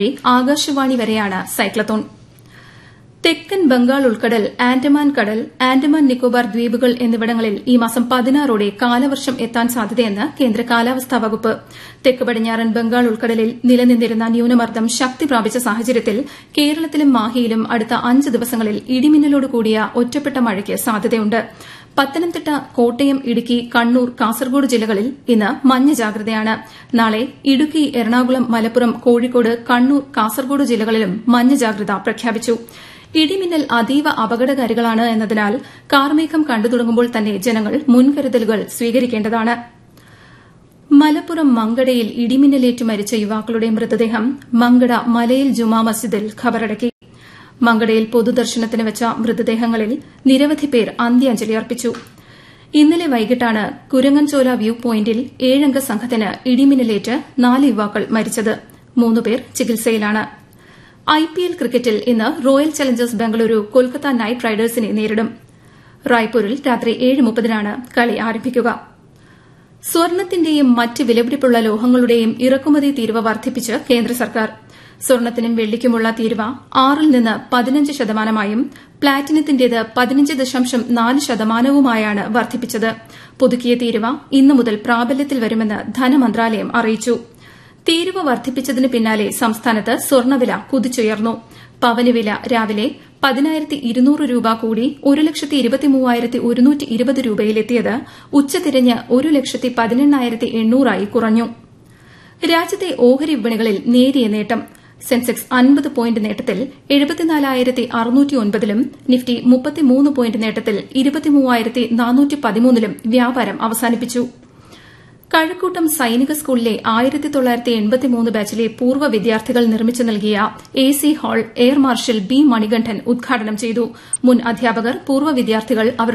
ആകാശവാണി വരെയാണ് സൈക്ലത്തോൺ തെക്കൻ ബംഗാൾ ഉൾക്കടൽ ആൻഡമാൻ കടൽ ആൻഡമാൻ നിക്കോബാർ ദ്വീപുകൾ എന്നിവിടങ്ങളിൽ ഈ മാസം പതിനാറോടെ കാലവർഷം എത്താൻ സാധ്യതയെന്ന് കേന്ദ്ര കാലാവസ്ഥാ വകുപ്പ് തെക്ക് പടിഞ്ഞാറൻ ബംഗാൾ ഉൾക്കടലിൽ നിലനിന്നിരുന്ന ന്യൂനമർദ്ദം ശക്തി പ്രാപിച്ച സാഹചര്യത്തിൽ കേരളത്തിലും മാഹിയിലും അടുത്ത അഞ്ച് ദിവസങ്ങളിൽ ഇടിമിന്നലോട് കൂടിയ ഒറ്റപ്പെട്ട മഴയ്ക്ക് സാധ്യതയുണ്ട് പത്തനംതിട്ട കോട്ടയം ഇടുക്കി കണ്ണൂർ കാസർഗോഡ് ജില്ലകളിൽ ഇന്ന് മഞ്ഞ ജാഗ്രതയാണ് നാളെ ഇടുക്കി എറണാകുളം മലപ്പുറം കോഴിക്കോട് കണ്ണൂർ കാസർഗോഡ് ജില്ലകളിലും മഞ്ഞ ജാഗ്രത പ്രഖ്യാപിച്ചു ഇടിമിന്നൽ അതീവ അപകടകാരികളാണ് എന്നതിനാൽ കാർമേഘം കണ്ടു തുടങ്ങുമ്പോൾ തന്നെ ജനങ്ങൾ മുൻകരുതലുകൾ സ്വീകരിക്കേണ്ടതാണ് മലപ്പുറം മങ്കടയിൽ ഇടിമിന്നലേറ്റ് മരിച്ച യുവാക്കളുടെ മൃതദേഹം മങ്കട മലയിൽ ജുമാ മസ്ജിദിൽ ഖബറടക്കി മങ്കടയിൽ പൊതുദർശനത്തിന് വെച്ച മൃതദേഹങ്ങളിൽ നിരവധി പേർ അന്ത്യാഞ്ജലി അർപ്പിച്ചു ഇന്നലെ വൈകിട്ടാണ് കുരങ്ങൻചോല വ്യൂ പോയിന്റിൽ ഏഴംഗ സംഘത്തിന് ഇടിമിന്നലേറ്റ് നാല് യുവാക്കൾ മരിച്ചത് മൂന്നുപേർ ചികിത്സയിലാണ് ഐപിഎൽ ക്രിക്കറ്റിൽ ഇന്ന് Royal Challengers Bengaluru Kolkata Knight റൈഡേഴ്സിനെ നേരിടും റായ്പൂരിൽ രാത്രി ഏഴ് മുപ്പതിനാണ് കളി ആരംഭിക്കുക സ്വർണത്തിന്റെയും മറ്റ് വിലപിടിപ്പുള്ള ലോഹങ്ങളുടെയും ഇറക്കുമതി തീരുവ വർദ്ധിപ്പിച്ച് കേന്ദ്ര സർക്കാർ സ്വർണത്തിനും വെള്ളിക്കുമുള്ള തീരുവ ആറിൽ നിന്ന് പതിനഞ്ച് ശതമാനമായും പ്ലാറ്റിനത്തിന്റേത് പതിനഞ്ച് ദശാംശം നാല് ശതമാനവുമായാണ് വർദ്ധിപ്പിച്ചത് പുതുക്കിയ തീരുവ ഇന്നു മുതൽ പ്രാബല്യത്തിൽ വരുമെന്ന് ധനമന്ത്രാലയം അറിയിച്ചു തീരുവ വർദ്ധിപ്പിച്ചതിന് പിന്നാലെ സംസ്ഥാനത്ത് സ്വർണ്ണവില കുതിച്ചുയർന്നു പവന് വില രാവിലെ പതിനായിരത്തി ഇരുന്നൂറ് രൂപ കൂടി ഒരു ലക്ഷത്തി ഇരുപത്തിമൂവായിരത്തി ഒരുന്നൂറ്റി ഇരുപത് രൂപയിലെത്തിയത് ഉച്ചതിരിഞ്ഞ് ഒരു ലക്ഷത്തി പതിനെണ്ണായിരത്തി എണ്ണൂറായി കുറഞ്ഞു രാജ്യത്തെ ഓഹരി വിപണികളിൽ നേരിയ നേട്ടം സെൻസെക്സ് അൻപത് പോയിന്റ് നേട്ടത്തിൽ എഴുപത്തിനാലായിരത്തി അറുന്നൂറ്റി ഒൻപതിലും നിഫ്റ്റി മുപ്പത്തിമൂന്ന് പോയിന്റ് നേട്ടത്തിൽ ഇരുപത്തിമൂവായിരത്തി നാനൂറ്റി പതിമൂന്നിലും വ്യാപാരം അവസാനിപ്പിച്ചു കഴക്കൂട്ടം സൈനിക സ്കൂളിലെ ആയിരത്തി തൊള്ളായിരത്തി എൺപത്തിമൂന്ന് ബാച്ചിലെ പൂർവ്വ വിദ്യാർത്ഥികൾ നിർമ്മിച്ചു നൽകിയ A C hall air marshal B Manikandan ഉദ്ഘാടനം ചെയ്തു മുൻ അധ്യാപകർ പൂർവ്വ വിദ്യാർത്ഥികൾ അവരുടെ